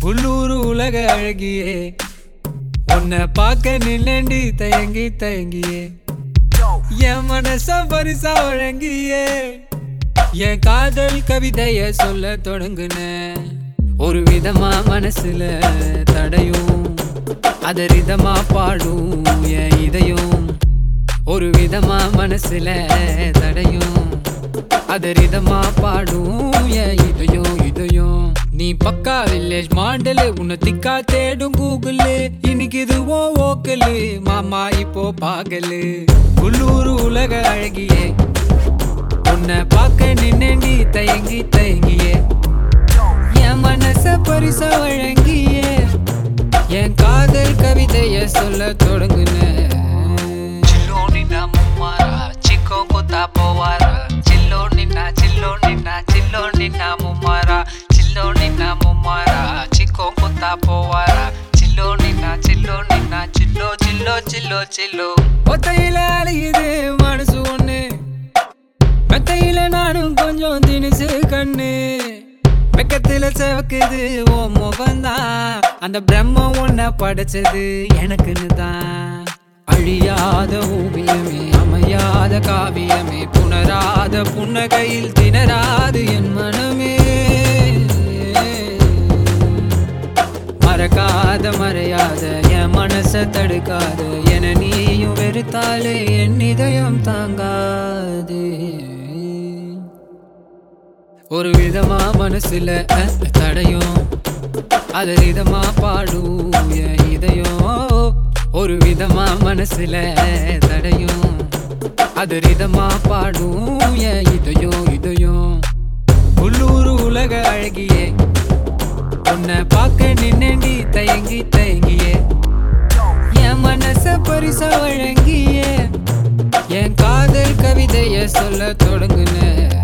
உள்ளூர் உலக அழகியே உன்னை பார்க்க நின்னண்டி தயங்கி தயங்கியே என் மனச பரிசா வழங்கியே என் காதல் கவிதைய சொல்ல தொடங்குன ஒரு விதமா மனசுல தடையும் அத ரிதமா பாடும் என் இதயம் ஒரு விதமா மனசுல தடையும் அத ரிதமா பாடும் என் இதயம் இதயம் நீ பக்கா வில்லேஜ் மாண்டலு உன்னை திக்கா தேடும் கூகுளு இன்னைக்கு இது ஓ ஓக்கலு மாமா இப்போ பாகலு உள்ளூர் உலக அழகியே உன்னை பார்க்க நின்னண்டி தயங்கி தயங்கியே என் மனச பரிச வழங்கியே என் காதல் கவிதைய சொல்ல தொடங்குன చిల్లో నిన్న ముమ్మారా చిక్కో కొత్త పోవారా చిల్లో నిన్న చిల్లో నిన్న చిల్లో నిన్న ముమ్మారా చిల్లో నిన్న ముమ్మారా చిక్కో కొత్త పోవారా చిల్లో నిన్న చిల్లో నిన్న చిల్లో చిల్లో చిల్లో చిల్లో ஒத்தையில அலையுது மனசு ஒண்ணு மெத்தையில நானும் கொஞ்சம் திணிச்சு கண்ணு வெக்கத்துல செவக்குது ஓ முகம்தான் அந்த பிரம்மம் ஒன்ன படைச்சது எனக்குன்னு தான் அழியாத ஓவியமே அமையாத காவியமே புணராத புன்னகையில் திணறாது என் மனமே மறக்காத மறையாத என் மனச தடுக்காத என நீயும் வெறுத்தாலே என் இதயம் தாங்காது ஒரு விதமா மனசுல அஹ், தடையும் அது விதமா பாடும் என் இதயம் ஒரு விதமா மனசுல தடையும் அது ரிதமா பாடும் என் இதயம் இதயம் உள்ளூர் உலக அழகியே உன்னை பார்க்க நின்னண்டி தயங்கி தயங்கியே என் மனச பரிச வழங்கியே என் காதல் கவிதைய சொல்ல தொடங்குன